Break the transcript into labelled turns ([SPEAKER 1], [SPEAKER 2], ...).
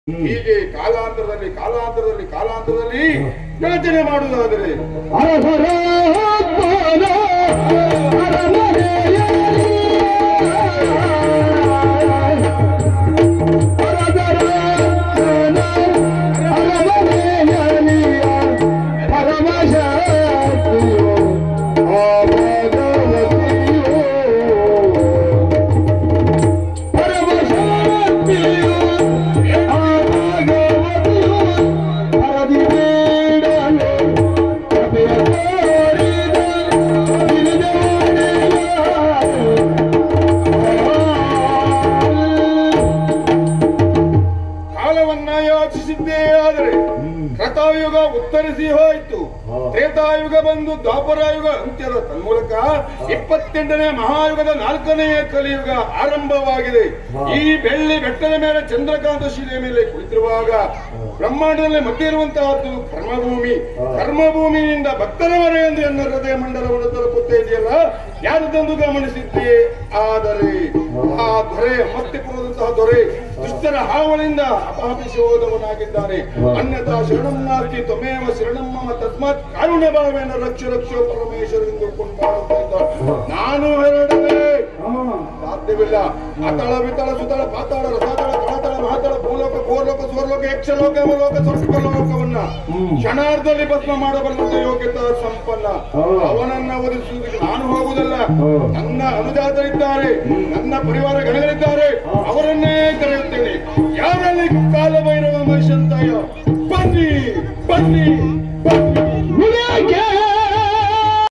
[SPEAKER 1] ಹೀಗೆ ಕಾಲಾಂತರದಲ್ಲಿ ಕಾಲಾಂತರದಲ್ಲಿ ಕಾಲಾಂತರದಲ್ಲಿ ಯೋಚನೆ ಮಾಡುವುದಾದರೆ
[SPEAKER 2] ಅರಸರ ಪಾದ ಅರಮನೆಯಲ್ಲಿ ಅರಸರ ಪಾದ ಅರಮನೆಯಲ್ಲಿ ಪರಮಶಕ್ತಿಯು ಆ ಭಗವತಿಯು ಪರಮಶಕ್ತಿಯು ಆ ಭಗವತಿಯು ಹರದಿ ಬೇಡಲು ಕೃಪೆಯ ತೋರಿದ
[SPEAKER 1] ಕಾಲವನ್ನ ಯೋಚಿಸಿದ್ದೇ ಆದರೆ ಕೃತಯುಗ ಉತ್ತರಿಸಿ ಹೋಯಿತು ತ್ರೇತಾಯುಗ ಬಂದು ದ್ವಾಪರಾಯುಗ ಅಂತ್ಯದ ತನ್ಮೂಲಕ ಇಪ್ಪತ್ತೆಂಟನೇ ಮಹಾಯುಗದ ನಾಲ್ಕನೆಯ ಕಲಿಯುಗ ಆರಂಭವಾಗಿದೆ ಈ ಬೆಳ್ಳಿ ಬೆಟ್ಟದ ಮೇಲೆ ಚಂದ್ರಕಾಂತ ಶಿಲೆಯ ಮೇಲೆ ಕುಳಿತಿರುವಾಗ ಬ್ರಹ್ಮಾಂಡದಲ್ಲಿ ಮಧ್ಯೆ ಇರುವಂತಹದ್ದು ಕರ್ಮಭೂಮಿ ಕರ್ಮಭೂಮಿಯಿಂದ ಭಕ್ತರವರೆಗೆ ಎನ್ನ ಹೃದಯ ಮಂಡಲವನ್ನು ತಲುಪುತ್ತಾ ಇದೆಯಲ್ಲ ಯಾರದೊಂದು ಗಮನಿಸಿದ್ದೆ ಆದರೆ ಆ ದೊರೆ ಮತ್ತೆ ಪುರದಂತಹ ದೊರೆ ದುಷ್ಟರ ಹಾವಳಿಯಿಂದ ಅಪಹರಿಸಿ ಹೋದವನಾಗಿದ್ದಾನೆ ಅನ್ಯಥಾ ಶರಣಂ ನಾಸ್ತಿ ತ್ವಮೇವ ಶರಣಂ ಮಮ ತಸ್ಮಾತ್ ಕಾರುಣ್ಯ ಭಾವೇನ ರಕ್ಷ ರಕ್ಷೋ ಪರಮೇಶ್ವರ ಎಂದು ಕೊಂಡಾಡುತ್ತಾ ಇದ್ದ. ನಾನು ಹೊರಡಲೇ ಸಾಧ್ಯವಿಲ್ಲ ಅತಳ ವಿತಳ ಸುತಳ ಪಾತಾಳ ರಸಾತಳ ಕಳತಳ ಮಹಾತಳ ಭೂಲೋಕ ಗೋಲೋಕ ಸ್ವರ್ಲೋಕ ಯಕ್ಷಲೋಕ ಯಮಲೋಕ ಸ್ವರ್ಗಲೋಕವನ್ನ ಕ್ಷಣಾರ್ಧದಲ್ಲಿ ಭಸ್ಮ ಮಾಡಬಲ್ಲಂತ ಯೋಗ್ಯತಾ ಸಂಪನ್ನ ಅವನನ್ನ ಒದಗಿಸುವುದಕ್ಕೆ ನಾನು ಹೋಗುವುದಲ್ಲ ನನ್ನ ಅನುಜಾತರಿದ್ದಾರೆ ನನ್ನ ಪರಿವಾರ ಗಣಗಳಿದ್ದಾರೆ ಅವರನ್ನೇ ಕರೆಯುತ್ತೇನೆ ಯಾರಲ್ಲಿ ಕಾಲಭೈರವ ಮೈಷಂತಾಯ ಬನ್ನಿ ಬನ್ನಿ